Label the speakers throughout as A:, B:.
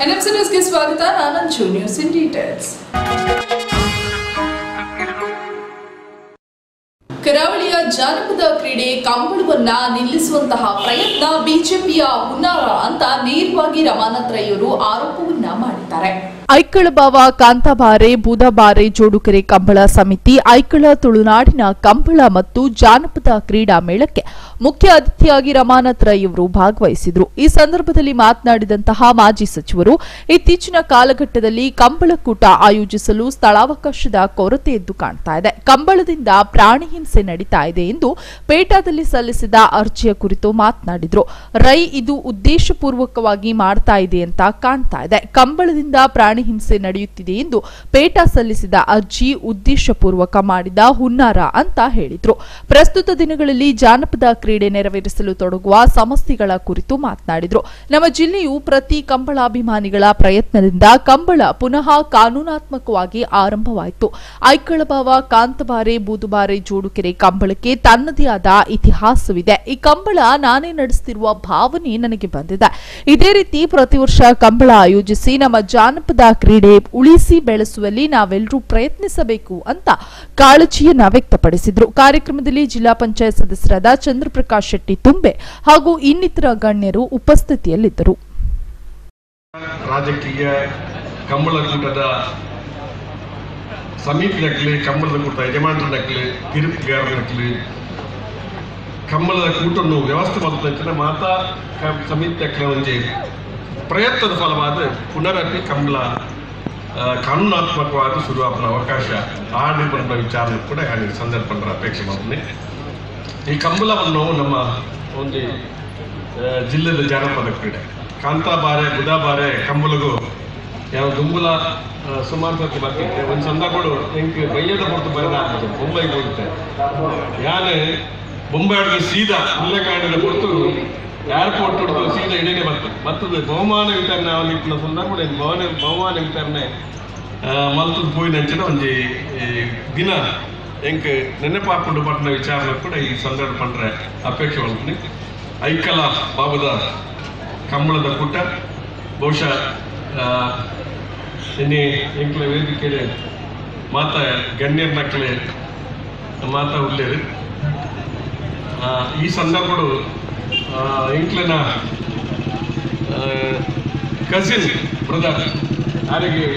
A: NFC ನ್ಯೂಸ್ಗೆ ಸ್ವಾಗತ ನಾನಂಚು news in details ಕರಾವಳಿಯ ಜಾನಪದ ಕ್ರೀಡೆ ಕಂಬಳವನ್ನ ನಿಲ್ಲಿಸುವಂತಹ ಪ್ರಯತ್ನ ಬಿಜೆಪಿಯ ಹುನ್ನಾರ ಅಂತ ನೇರವಾಗಿ ರಮಾನಾಥ್ ರೈ ಅವರು ಆರೋಪವನ್ನ ಮಾಡಿದ್ದಾರೆ
B: ಐಕ್ಕಳಬಾವ ಕಾಂತಾಬಾರೆ ಬೂದಬಾರೆ ಜೋಡುಕೆರೆ ಕಂಬಳ ಸಮಿತಿ ಐಕ್ಕಳ ತುಳುನಾಡಿನ ಕಂಬಳ ಮತ್ತು ಜಾನಪದ ಕ್ರೀಡಾ ಮೇಳಕ್ಕೆ ಮುಖ್ಯ ಅತಿಥಿಯಾಗಿ ರಮಾನಾಥ್ ರೈ ಅವರು ಭಾಗವಹಿಸಿದ್ರು ಈ ಸಂದರ್ಭದಲ್ಲಿ ಮಾತನಾಡಿದಂತಹ ಮಾಜಿ ಸಚಿವರು ಇತ್ತೀಚಿನ ಕಾಲಘಟ್ಟದಲ್ಲಿ ಕಂಬಳಕೂಟ ಆಯೋಜಿಸಲು ಸ್ಥಳಾವಕಾಶದ ಕೊರತೆ ಎದ್ದು ಕಾಣ್ತಾ ಇದೆ ಕಂಬಳದಿಂದ ಪ್ರಾಣಿ ಹಿಂಸೆ ನಡೀತಾ ಇದೆ ಎಂದು ಪೇಟಾದಲ್ಲಿ ಸಲ್ಲಿಸಿದ ಅರ್ಜಿಯ ಕುರಿತು ಮಾತನಾಡಿದ್ರು ರೈ ಇದು ಉದ್ದೇಶಪೂರ್ವಕವಾಗಿ ಮಾಡ್ತಾ ಇದೆ ಅಂತ ಕಾಣ್ತಾ ಇದೆ ಕಂಬಳದಿಂದ ಪ್ರಾಣಿ ಹಿಂಸೆ ನಡೆಯುತ್ತಿದೆ ಎಂದು ಪೇಟಾ ಸಲ್ಲಿಸಿದ ಅರ್ಜಿ ಉದ್ದೇಶಪೂರ್ವಕ ಮಾಡಿದ ಹುನ್ನಾರ ಅಂತ ಹೇಳಿದ್ರು ಪ್ರಸ್ತುತ ದಿನಗಳಲ್ಲಿ ಜಾನಪದ ಕ್ರೀಡೆ ನೆರವೇರಿಸಲು ತೊಡಗುವ ಸಮಸ್ಯೆಗಳ ಕುರಿತು ಮಾತನಾಡಿದ್ರು ನಮ್ಮ ಜಿಲ್ಲೆಯು ಪ್ರತಿ ಕಂಬಳಾಭಿಮಾನಿಗಳ ಪ್ರಯತ್ನದಿಂದ ಕಂಬಳ ಪುನಃ ಕಾನೂನಾತ್ಮಕವಾಗಿ ಆರಂಭವಾಯಿತು ಐಕ್ಕಳಬಾವ ಕಾಂತಬಾರೆ ಬೂದುಬಾರೆ ಜೋಡುಕೆರೆ ಕಂಬಳಕ್ಕೆ ತನ್ನದೇ ಆದ ಇತಿಹಾಸವಿದೆ ಈ ಕಂಬಳ ನಾನೇ ನಡೆಸುತ್ತಿರುವ ಭಾವನೆ ನನಗೆ ಬಂದಿದೆ ಇದೇ ರೀತಿ ಪ್ರತಿ ವರ್ಷ ಕಂಬಳ ಆಯೋಜಿಸಿ ನಮ್ಮ ಜಾನಪದ ಕ್ರೀಡೆ ಉಳಿಸಿ ಬೆಳೆಸುವಲ್ಲಿ ನಾವೆಲ್ಲರೂ ಪ್ರಯತ್ನಿಸಬೇಕು ಅಂತ ಕಾಳಜಿಯನ್ನ ವ್ಯಕ್ತಪಡಿಸಿದ್ರು ಕಾರ್ಯಕ್ರಮದಲ್ಲಿ ಜಿಲ್ಲಾ ಪಂಚಾಯತ್ ಸದಸ್ಯರಾದ ಚಂದ್ರಪ್ರಕಾಶ್ ಶೆಟ್ಟಿ ತುಂಬೆ ಹಾಗೂ ಇನ್ನಿತರ ಗಣ್ಯರು ಉಪಸ್ಥಿತಿಯಲ್ಲಿದ್ದರು
C: ರಾಜಕೀಯ ಕಂಬಳ ಕೂಟದ ಸಮಿತಿ ನಕ್ಲಿ ಕಂಬಳದ ಕೂಟ ಯಜಮಾನರ ನಕ್ಲಿ ತೀರ್ಪುಗಾರರ ನಕ್ಲಿ ಕಂಬಳದ ಕೂಟನ್ನು ವ್ಯವಸ್ಥೆ ಮಾಡುತ್ತಿನ ಮಾತಾ ಕ- ಸಮಿತಿ ನಕ್ಲ ಒಂಜಿ ಪ್ರಯತ್ನದ ಫಲವಾದ ಪುನರಪಿ ಕಂಬಳ ಆ, ಕಾನೂನಾತ್ಮಕವಾದ ಶುರುವಾಪನ ಅವಕಾಶ ಆಡಿ ಬಂದ ವಿಚಾರ ಕೂಡ ಈ ಸಂದರ್ಭ ಅಪೇಕ್ಷೆ ಮಾಡ್ತೀನಿ ಈ ಕಂಬಳವನ್ನು ನಮ್ಮ ಒಂದು ಆ, ಜಿಲ್ಲೆದ ಜಾನಪದ ಕ್ರೀಡೆ ಕಾಂತಾಬಾರೆ ಬುಧಾಬಾರೆ ಕಂಬಳಗು ಯಾವ ದುಂಬುಲ ಆ, ಸುಮಾರು ಸರ್ತಿ ಬರ್ತಿದ್ದೆ ಒಂದು ಸಂದರ್ಭಗಳು ಎಂಕ್ ಬೈಯದ ಹೊರತು ಬರೋದ ಆಗ್ತದೆ ಮುಂಬೈಗೆ ಹೋಗುತ್ತೆ ಯಾನೆ ಮುಂಬೈ ಹಿಡಿದು ಸೀದಾ ಮುಲ್ಲೆಕಾಡಿನ ಹೊರತು ಏರ್ಪೋರ್ಟ್ ಹಿಡಿದು ಸೀದಾ ಇಡೀನೇ ಬರ್ತದೆ ಬರ್ತದೆ ಬಹುಮಾನ ವಿತರಣೆ ಅವನಿಟ್ಟಿನ ಸಂದರ್ಭಗಳು ಏನು ಭವನ ಬಹುಮಾನ ವಿತರಣೆ ಮಲ್ತದ ಪೋಯಿನಂಚಿನ ಒಂಜಿ ಈ ದಿನ ಎಂಕ್ ನೆನಪಾಕೊಂಡು ಪಟ್ಟಿನ ವಿಚಾರ ಕೂಡ ಈ ಸಂದರ್ಭ ಪಂಡ್ರೆ ಅಪೇಕ್ಷೆ ಮಾಡ್ತೀನಿ ಐಕಲ ಬಾಬುದ ಕಂಬಳದ ಕೂಟ ಬಹುಶಃ ಆ, ನಿನ್ನೆ ಎಂಕ್ಲ ವೇದಿಕೆಡೆ ಮಾತ ಗಣ್ಯರ ನಕ್ಲೆ ಮಾತ ಉಳ್ಳೇರು ಆ, ಈ ಸಂದರ್ಭಗಳು ಆ, ಎಂಕ್ಲನ ಕಸಿನ್ ಬ್ರದರ್ ಯಾರಿಗೆ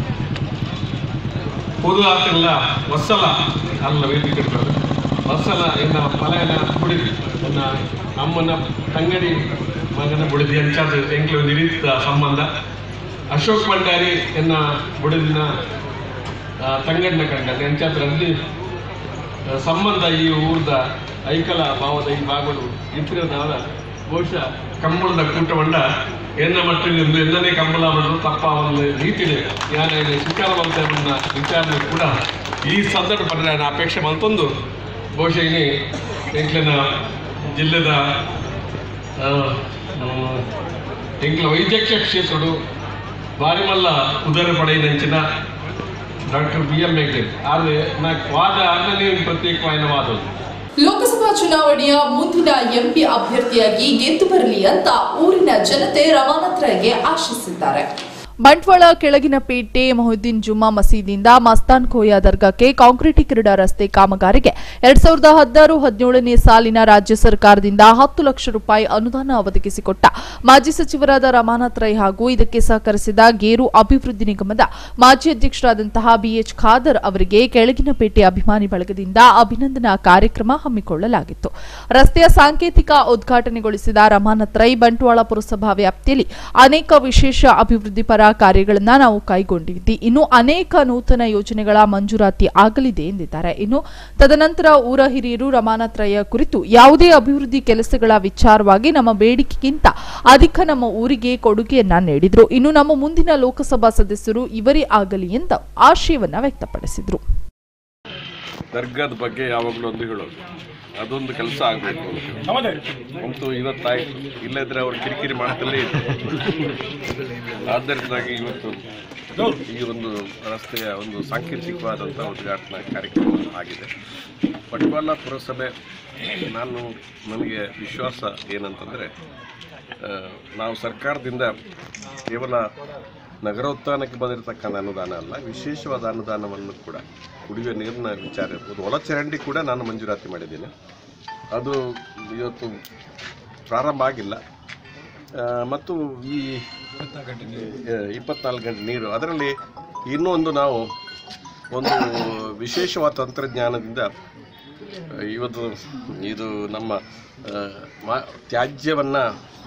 C: ಪೊದು ಆತಲ್ಲ ವತ್ಸಲ ಅಲ್ಲ ವೇದಿಕೆ ಇರ್ತದೆ ವತ್ಸಲ ಎನ್ನ ಮಲಯನ ಬುಡಿದಿ ನನ್ನ ಅಮ್ಮನ ತಂಗಡಿ ಮಗನ ಬುಡಿದಿ ಅಂಚಾದ ಎಂಕ್ಲ ಒಂದು ರೀತಿಯ ಸಂಬಂಧ ಅಶೋಕ್ ಭಂಡಾರಿ ಎನ್ನ ಬುಡಿದಿನ ಆ, ತಂಗಡಿನ ಕಂಡ ಎಂಚಾದ್ರಲ್ಲಿ ಆ, ಸಂಬಂಧ ಈ ಊರ್ದ ಐಕಲ ಭಾವದ ಈ ಭಾಗಗಳು ಇತ್ತಿರದಾದ ಬಹುಶಃ ಕಂಬಳದ ಕೂಟವಂಡ ಎನ್ನ ಮಟ್ಟಿಗೆ ಒಂದು ಎಲ್ಲನೇ ಕಂಬಳ ಮಾಡೋದು ತಪ್ಪ ಒಂದು ರೀತಿಲಿ ಯಾನ ಶಿಕಾರ ಮಂತ್ರವನ್ನ ವಿಚಾರಣೆ ಕೂಡ ಈ ಸಂದರ್ಭ ಪಡೆದ ನಾನು ಅಪೇಕ್ಷೆ ಮಲ್ತೊಂದು ಬಹುಶಃ ಇನಿ ಎಂಕ್ಲಿನ ಜಿಲ್ಲೆದ ಆ, ಮ್, ಎಂಕ್ಲ ವೈದ್ಯಕೀಯ ಕ್ಷೇತ್ರಡು ಬಾರಿ ಮಲ್ಲ ಉದರ ಪಡೆಯಿನಂಚಿನ ಡಾಕ್ಟರ್ ಬಿ ಎಂ ಹೆಗ್ಡೆ ಆದರೆ నాకు ವಾದ ಆಗಲೇ ಪ್ರತ್ಯೇಕವಾದ ವಾದ
A: ಲೋಕಸಭಾ ಚುನಾವಣೆಯ ಮುಂದಿನ ಎಂಪಿ ಅಭ್ಯರ್ಥಿಯಾಗಿ ಗೆದ್ದು ಬರಲಿ ಅಂತ ಊರಿನ ಜನತೆ ರಮಾನಾಥ್ ರೈಗೆ ಆಶಿಸಿದ್ದಾರೆ
B: ಬಂಟ್ವಾಳ ಕೆಳಗಿನ ಪೇಟೆ ಮೊಹಿದ್ದೀನ್ ಜುಮ್ಮಾ ಮಸೀದಿಯಿಂದ ಮಸ್ತಾನ್ ಖೋಯಾ ದರ್ಗಾಕ್ಕೆ ಕಾಂಕ್ರೀಟೀಕರಣ ರಸ್ತೆ ಕಾಮಗಾರಿಗೆ ಎರಡ್ ಸಾವಿರದ ಹದಿನಾರು ಹದಿನೇಳನೇ ಸಾಲಿನ ರಾಜ್ಯ ಸರ್ಕಾರದಿಂದ ಹತ್ತು ಲಕ್ಷ ರೂಪಾಯಿ ಅನುದಾನ ಒದಗಿಸಿಕೊಟ್ಟ ಮಾಜಿ ಸಚಿವರಾದ ರಮಾನಾಥ್ ರೈ ಹಾಗೂ ಇದಕ್ಕೆ ಸಹಕರಿಸಿದ ಗೇರು ಅಭಿವೃದ್ಧಿ ನಿಗಮದ ಮಾಜಿ ಅಧ್ಯಕ್ಷರಾದಂತಹ ಬಿಎಚ್ ಖಾದರ್ ಅವರಿಗೆ ಕೆಳಗಿನ ಪೇಟೆ ಅಭಿಮಾನಿ ಬಳಗದಿಂದ ಅಭಿನಂದನಾ ಕಾರ್ಯಕ್ರಮ ಹಮ್ಮಿಕೊಳ್ಳಲಾಗಿತ್ತು ರಸ್ತೆಯ ಸಾಂಕೇತಿಕ ಉದ್ಘಾಟನೆಗೊಳಿಸಿದ ರಮಾನಾಥ್ ರೈ ಬಂಟ್ವಾಳ ಪುರಸಭಾ ವ್ಯಾಪ್ತಿಯಲ್ಲಿ ಅನೇಕ ವಿಶೇಷ ಅಭಿವೃದ್ಧಿ ಪರ ಕಾರ್ಯಗಳನ್ನ ನಾವು ಕೈಗೊಂಡಿದ್ದಿ ಇನ್ನು ಅನೇಕ ನೂತನ ಯೋಜನೆಗಳ ಮಂಜೂರಾತಿ ಆಗಲಿದೆ ಎಂದಿದ್ದಾರೆ ಇನ್ನು ತದನಂತರ ಊರ ಹಿರಿಯರು ರಮಾನಾಥ್ ರೈಯ ಕುರಿತು ಯಾವುದೇ ಅಭಿವೃದ್ಧಿ ಕೆಲಸಗಳ ವಿಚಾರವಾಗಿ ನಮ್ಮ ಬೇಡಿಕೆಗಿಂತ ಅಧಿಕ ನಮ್ಮ ಊರಿಗೆ ಕೊಡುಗೆಯನ್ನ ನೀಡಿದ್ರು ಇನ್ನು ನಮ್ಮ ಮುಂದಿನ ಲೋಕಸಭಾ ಸದಸ್ಯರು ಇವರೇ ಆಗಲಿ ಎಂದು ಆಶಯವನ್ನ ವ್ಯಕ್ತಪಡಿಸಿದ್ರು
C: ದರ್ಗಾದ ಬಗ್ಗೆ ಯಾವಾಗಲೂ ಒಂದು ಹೇಳೋದು ಅದೊಂದು ಕೆಲಸ ಆಗಬೇಕು ಅಂತೂ ಇವತ್ತಾಯ್ತು ಇಲ್ಲದ್ರೆ ಅವ್ರು ಕಿರಿಕಿರಿ ಮಾಡ್ತಲೇ ಇದ್ರು ಆದ್ದರಿಂದಾಗಿ ಇವತ್ತು ಈ ಒಂದು ರಸ್ತೆಯ ಒಂದು ಸಾಂಕೇತಿಕವಾದಂಥ ಉದ್ಘಾಟನಾ ಕಾರ್ಯಕ್ರಮ ಆಗಿದೆ ಬಂಟ್ವಾಳ ಪುರಸಭೆ ನಾನು ನನಗೆ ವಿಶ್ವಾಸ ಏನಂತಂದರೆ ಆ, ನಾವು ಸರ್ಕಾರದಿಂದ ಕೇವಲ ನಗರೋತ್ಥಾನಕ್ಕೆ ಬಂದಿರತಕ್ಕಂಥ ಅನುದಾನ ಅಲ್ಲ ವಿಶೇಷವಾದ ಅನುದಾನವನ್ನು ಕೂಡ ಕುಡಿಯುವ ನೀರಿನ ವಿಚಾರ ಇರ್ಬೋದು ಒಳಚರಂಡಿ ಕೂಡ ನಾನು ಮಂಜೂರಾತಿ ಮಾಡಿದ್ದೇನೆ ಅದು ಇವತ್ತು ಪ್ರಾರಂಭ ಆಗಿಲ್ಲ ಆ, ಮತ್ತು ಈ ಇಪ್ಪತ್ನಾಲ್ಕು ಗಂಟೆ ನೀರು ಅದರಲ್ಲಿ ಇನ್ನೂ ಒಂದು ನಾವು ಒಂದು ವಿಶೇಷವಾದ ತಂತ್ರಜ್ಞಾನದಿಂದ ಆ, ಇವತ್ತು ಇದು ನಮ್ಮ ಆ, ಮಾ- ತ್ಯಾಜ್ಯವನ್ನು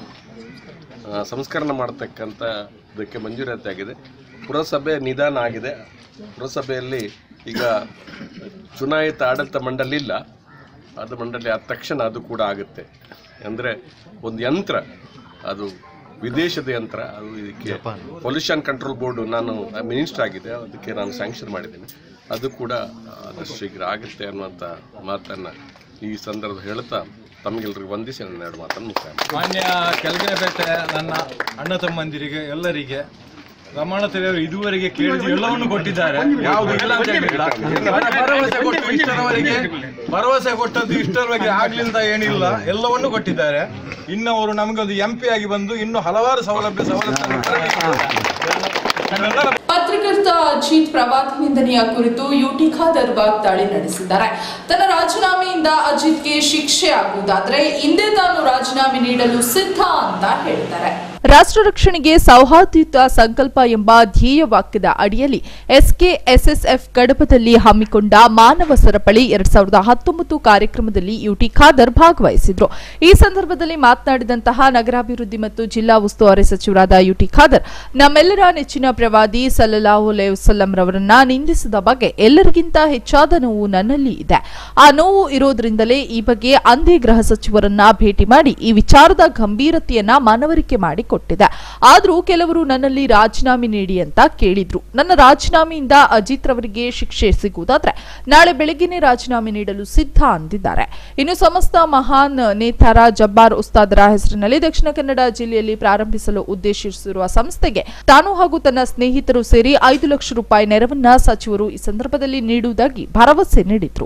C: ಸಂಸ್ಕರಣೆ ಮಾಡತಕ್ಕಂಥ ಇದಕ್ಕೆ ಮಂಜೂರಾತಿ ಆಗಿದೆ ಪುರಸಭೆ ನಿಧಾನ ಆಗಿದೆ ಪುರಸಭೆಯಲ್ಲಿ ಈಗ ಚುನಾಯಿತ ಆಡಳಿತ ಮಂಡಳಿ ಇಲ್ಲ ಅದು ಮಂಡಳಿ ಆದ ತಕ್ಷಣ ಅದು ಕೂಡ ಆಗುತ್ತೆ ಅಂದರೆ ಒಂದು ಯಂತ್ರ ಅದು ವಿದೇಶದ ಯಂತ್ರ ಅದು ಇದಕ್ಕೆ ಪೊಲ್ಯೂಷನ್ ಕಂಟ್ರೋಲ್ ಬೋರ್ಡು ನಾನು ಮಿನಿಸ್ಟರ್ ಆಗಿದೆ ಅದಕ್ಕೆ ನಾನು ಸ್ಯಾಂಕ್ಷನ್ ಮಾಡಿದ್ದೇನೆ ಅದು ಕೂಡ ಆದಷ್ಟು ಶೀಘ್ರ ಆಗುತ್ತೆ ಅನ್ನುವಂಥ ಮಾತನ್ನು ಈ ಸಂದರ್ಭ ಹೇಳ್ತಾ ತಮಗೆಲ್ಲರಿಗೂ ವಂದಿಸಿ ನನ್ನ ಎರಡು ಮಾತನ್ನು ಮುಕ್ತಾಯ ಮಾಡ್ತೀನಿ.
D: ಮಾನ್ಯ ಕೆಳಗಿನ ಬೇಟೆ ನನ್ನ ಅಣ್ಣ ತಮ್ಮಂದಿರಿಗೆ ಎಲ್ಲರಿಗೆ ರಮಣ ತೆರೆಯವರು ಇದುವರೆಗೆ ಕೇಳಿದ ಎಲ್ಲವನ್ನು ಕೊಟ್ಟಿದ್ದಾರೆ ಯಾವುದು ಇಲ್ಲ ಅಂತ ಹೇಳಿಲ್ಲ. ಭರವಸೆ ಕೊಟ್ಟು ಇಷ್ಟರವರೆಗೆ ಭರವಸೆ ಕೊಟ್ಟದ್ದು ಇಷ್ಟರವರೆಗೆ ಆಗ್ಲಿಂದ ಏನಿಲ್ಲ ಎಲ್ಲವನ್ನು ಕೊಟ್ಟಿದ್ದಾರೆ ಇನ್ನು ಅವರು ನಮಗೆ ಒಂದು ಎಂ ಪಿ ಆಗಿ ಬಂದು ಇನ್ನು ಹಲವಾರು ಸೌಲಭ್ಯ ಸವಲತ್ತುಗಳನ್ನು
A: ಪತ್ರಕರ್ತ ಅಜಿತ್ ಪ್ರವಾದಿ ನಿಂದನೆಯ ಕುರಿತು ಯುಟಿ ಖಾದರ್ ವಾಗ್ದಾಳಿ ನಡೆಸಿದ್ದಾರೆ ತನ್ನ ರಾಜೀನಾಮೆಯಿಂದ ಅಜಿತ್ಗೆ ಶಿಕ್ಷೆ ಆಗುವುದಾದ್ರೆ ಹಿಂದೆ ತಾನು ರಾಜೀನಾಮೆ ನೀಡಲು ಸಿದ್ಧ ಅಂತ ಹೇಳ್ತಾರೆ
B: ರಾಷ್ಟ್ರ ರಕ್ಷಣೆಗೆ ಸೌಹಾರ್ದಯುತ ಸಂಕಲ್ಪ ಎಂಬ ಧ್ಯೇಯ ವಾಕ್ಯದ ಅಡಿಯಲ್ಲಿ ಎಸ್ಕೆಎಸ್ಎಸ್ಎಫ್ ಕಡಪದಲ್ಲಿ ಹಮ್ಮಿಕೊಂಡ ಮಾನವ ಸರಪಳಿ ಎರಡ್ ಸಾವಿರದ ಹತ್ತೊಂಬತ್ತು ಕಾರ್ಯಕ್ರಮದಲ್ಲಿ ಯುಟಿ ಖಾದರ್ ಭಾಗವಹಿಸಿದ್ರು ಈ ಸಂದರ್ಭದಲ್ಲಿ ಮಾತನಾಡಿದಂತಹ ನಗರಾಭಿವೃದ್ಧಿ ಮತ್ತು ಜಿಲ್ಲಾ ಉಸ್ತುವಾರಿ ಸಚಿವರಾದ ಯುಟಿ ಖಾದರ್ ನಮ್ಮೆಲ್ಲರ ನೆಚ್ಚಿನ ಪ್ರವಾದಿ ಸಲ್ಲಲ್ಲಾಹು ಅಲೈಹಿ ವಸಲ್ಲಂ ರವರನ್ನ ನಿಂದಿಸಿದ ಬಗ್ಗೆ ಎಲ್ಲರಿಗಿಂತ ಹೆಚ್ಚಾದ ನೋವು ನನ್ನಲ್ಲಿ ಇದೆ ಆ ನೋವು ಇರೋದ್ರಿಂದಲೇ ಈ ಬಗ್ಗೆ ಅಂದೇ ಗೃಹ ಸಚಿವರನ್ನ ಭೇಟಿ ಮಾಡಿ ಈ ವಿಚಾರದ ಗಂಭೀರತೆಯನ್ನ ಮನವರಿಕೆ ಮಾಡಿಕೊಟ್ಟಿದೆ ಆದ್ರೂ ಕೆಲವರು ನನ್ನಲ್ಲಿ ರಾಜೀನಾಮೆ ನೀಡಿ ಅಂತ ಕೇಳಿದ್ರು ನನ್ನ ರಾಜೀನಾಮೆಯಿಂದ ಅಜಿತ್ ರವರಿಗೆ ಶಿಕ್ಷೆ ಸಿಗುವುದಾದ್ರೆ ನಾಳೆ ಬೆಳಗ್ಗೆನೆ ರಾಜೀನಾಮೆ ನೀಡಲು ಸಿದ್ಧ ಅಂದಿದ್ದಾರೆ ಇನ್ನು ಸಮಸ್ತ ಮಹಾನ್ ನೇತಾರ ಜಬ್ಬಾರ್ ಉಸ್ತಾದರ ಹೆಸರಿನಲ್ಲಿ ದಕ್ಷಿಣ ಕನ್ನಡ ಜಿಲ್ಲೆಯಲ್ಲಿ ಪ್ರಾರಂಭಿಸಲು ಉದ್ದೇಶಿಸಿರುವ ಸಂಸ್ಥೆಗೆ ತಾನು ಹಾಗೂ ತನ್ನ ಸ್ನೇಹಿತರು ಸೇರಿ ಐದು ಲಕ್ಷ ರೂಪಾಯಿ ನೆರವನ್ನ ಸಚಿವರು ಈ ಸಂದರ್ಭದಲ್ಲಿ ನೀಡುವುದಾಗಿ ಭರವಸೆ ನೀಡಿದ್ರು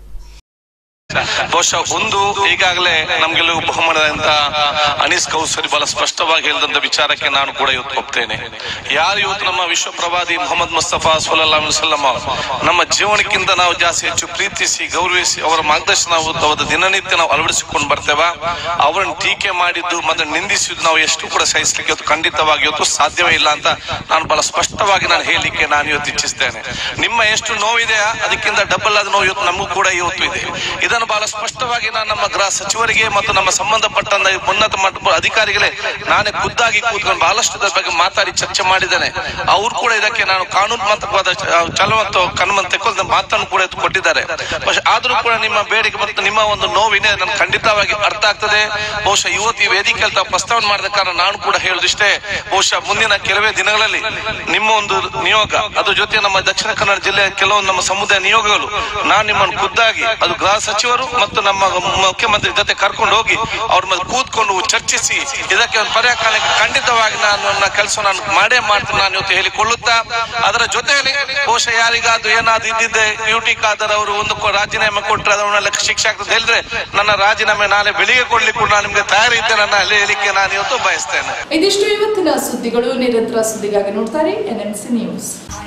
E: ಬಹುಶಃ ಒಂದು ಈಗಾಗಲೇ ನಮ್ಗೆಲ್ಲ ಬಹುಮಾನದಂತ ಅನೀಸ್ ಕೌಸರಿ ಬಹಳ ಸ್ಪಷ್ಟವಾಗಿ ಹೇಳಿದಂತ ವಿಚಾರಕ್ಕೆ ನಾನು ಕೂಡ ಇವತ್ತು ಒಪ್ತೇನೆ ಯಾರು ಇವತ್ತು ನಮ್ಮ ವಿಶ್ವ ಪ್ರವಾದಿ ಮೊಹಮ್ಮದ್ ಮುಸ್ತಫಾ ಸಲ್ಲಾ ವಸಲ್ಲಂ ನಮ್ಮ ಜೀವನಕ್ಕಿಂತ ನಾವು ಜಾಸ್ತಿ ಹೆಚ್ಚು ಪ್ರೀತಿಸಿ ಗೌರವಿಸಿ ಅವರ ಮಾರ್ಗದರ್ಶನ ನಾವು ಅವರ ದಿನನಿತ್ಯ ನಾವು ಅಳವಡಿಸಿಕೊಂಡು ಬರ್ತೇವ ಅವರನ್ನು ಟೀಕೆ ಮಾಡಿದ್ದು ಮತ್ತೆ ನಿಂದಿಸಿದ್ದು ನಾವು ಎಷ್ಟು ಕೂಡ ಸಹಿಸಲಿಕ್ಕೆ ಇವತ್ತು ಖಂಡಿತವಾಗಿ ಇವತ್ತು ಸಾಧ್ಯವೇ ಇಲ್ಲ ಅಂತ ನಾನು ಬಹಳ ಸ್ಪಷ್ಟವಾಗಿ ನಾನು ಹೇಳಲಿಕ್ಕೆ ನಾನು ಇವತ್ತು ಇಚ್ಛಿಸ್ತೇನೆ ನಿಮ್ಮ ಎಷ್ಟು ನೋವಿದೆಯಾ ಅದಕ್ಕಿಂತ ಡಬಲ್ ಆದ ನೋವು ಇವತ್ತು ನಮಗೂ ಕೂಡ ಇವತ್ತು ಇದೆ ಇದನ್ನು ಬಹಳ ಸ್ಪಷ್ಟವಾಗಿ ನಾನು ನಮ್ಮ ಗೃಹ ಸಚಿವರಿಗೆ ಮತ್ತು ನಮ್ಮ ಸಂಬಂಧಪಟ್ಟ ಉನ್ನತ ಮಟ್ಟ ಅಧಿಕಾರಿಗಳೇ ನಾನೇ ಖುದ್ದಾಗಿ ಕೂತ್ಕೊಂಡು ಬಹಳಷ್ಟು ಇದರ ಬಗ್ಗೆ ಮಾತಾಡಿ ಚರ್ಚೆ ಮಾಡಿದ್ದೇನೆ ಅವರು ಕೂಡ ಇದಕ್ಕೆ ನಾನು ಕಾನೂನಾತ್ಮಕವಾದ ಚಲವಂತ ಕನ್ಮನ್ ತೆಕ್ಕೊಂಡ ಮಾತನ್ನು ಕೂಡ ಎತ್ತು ಕೊಟ್ಟಿದ್ದಾರೆ പക്ഷെ ಆದ್ರೂ ಕೂಡ ನಿಮ್ಮ ಬೇಡಿಕೆ ಮತ್ತು ನಿಮ್ಮ ಒಂದು ನೋವಿದೆ ನನ್ಗೆ ಖಂಡಿತವಾಗಿ ಅರ್ಥ ಆಗ್ತದೆ ಬಹುಶಃ ಇವತ್ತು ಈ ವೇದಿಕೆಯಲ್ಲಿ ತಾವು ಪ್ರಸ್ತಾವನೆ ಮಾಡಿದ ಕಾರಣ ನಾನು ಕೂಡ ಹೇಳುದಿಷ್ಟೇ ಬಹುಶಃ ಮುಂದಿನ ಕೆಲವೇ ದಿನಗಳಲ್ಲಿ ನಿಮ್ಮ ಒಂದು ನಿಯೋಗ ಅದ್ರ ಜೊತೆ ನಮ್ಮ ದಕ್ಷಿಣ ಕನ್ನಡ ಜಿಲ್ಲೆಯ ಕೆಲವೊಂದು ನಮ್ಮ ಸಮುದಾಯ ನಿಯೋಗಗಳು ನಾನು ನಿಮ್ಮನ್ನು ಖುದ್ದಾಗಿ ಅದು ಗೃಹ ಸಚಿವರು ಮತ್ತು ನಮ್ಮ ಮುಖ್ಯಮಂತ್ರಿ ಜೊತೆ ಕರ್ಕೊಂಡು ಹೋಗಿ ಅವ್ರ ಮೇಲೆ ಕೂತ್ಕೊಂಡು ಚರ್ಚಿಸಿ ಇದಕ್ಕೆ ಒಂದು ಪರಿಹಾರ ಕಾಣಲಿಕ್ಕೆ ಖಂಡಿತವಾಗಿ ನಾನು ನನ್ನ ಕೆಲಸ ನಾನು ಮಾಡೇ ಮಾಡ್ತೀನಿ ನಾನು ಇವತ್ತು ಹೇಳಿಕೊಳ್ಳುತ್ತಾ ಅದರ ಜೊತೆಯಲ್ಲಿ ಬಹುಶಃ ಯಾರಿಗಾದ್ರೂ ಏನಾದ್ರು ಇದ್ದಿದ್ದೆ ಯುಟಿ ಖಾದರ್ ಅವರು ಒಂದು ಕೊ- ರಾಜೀನಾಮೆ ಕೊಟ್ಟರೆ ಅದನ್ನೆಲ್ಲ ಶಿಕ್ಷೆ ಆಗ್ತದೆ ಹೇಳಿದ್ರೆ ನನ್ನ ರಾಜೀನಾಮೆ ನಾಳೆ ಬೆಳಿಗ್ಗೆ ಕೊಡ್ಲಿಕ್ಕೂ ನಾನು ನಿಮ್ಗೆ ತಯಾರಿ ಇದ್ದೇನೆ ನನ್ನ ಹೇಳಲಿಕ್ಕೆ ನಾನು ಇವತ್ತು ಬಯಸ್ತೇನೆ
A: ಇದಿಷ್ಟು ಇವತ್ತಿನ ಸುದ್ದಿಗಳು ನಿರಂತರ ಸುದ್ದಿಗಾಗಿ ನೋಡ್ತಾರೆ ಎನ್ಎಂಸಿ ನ್ಯೂಸ್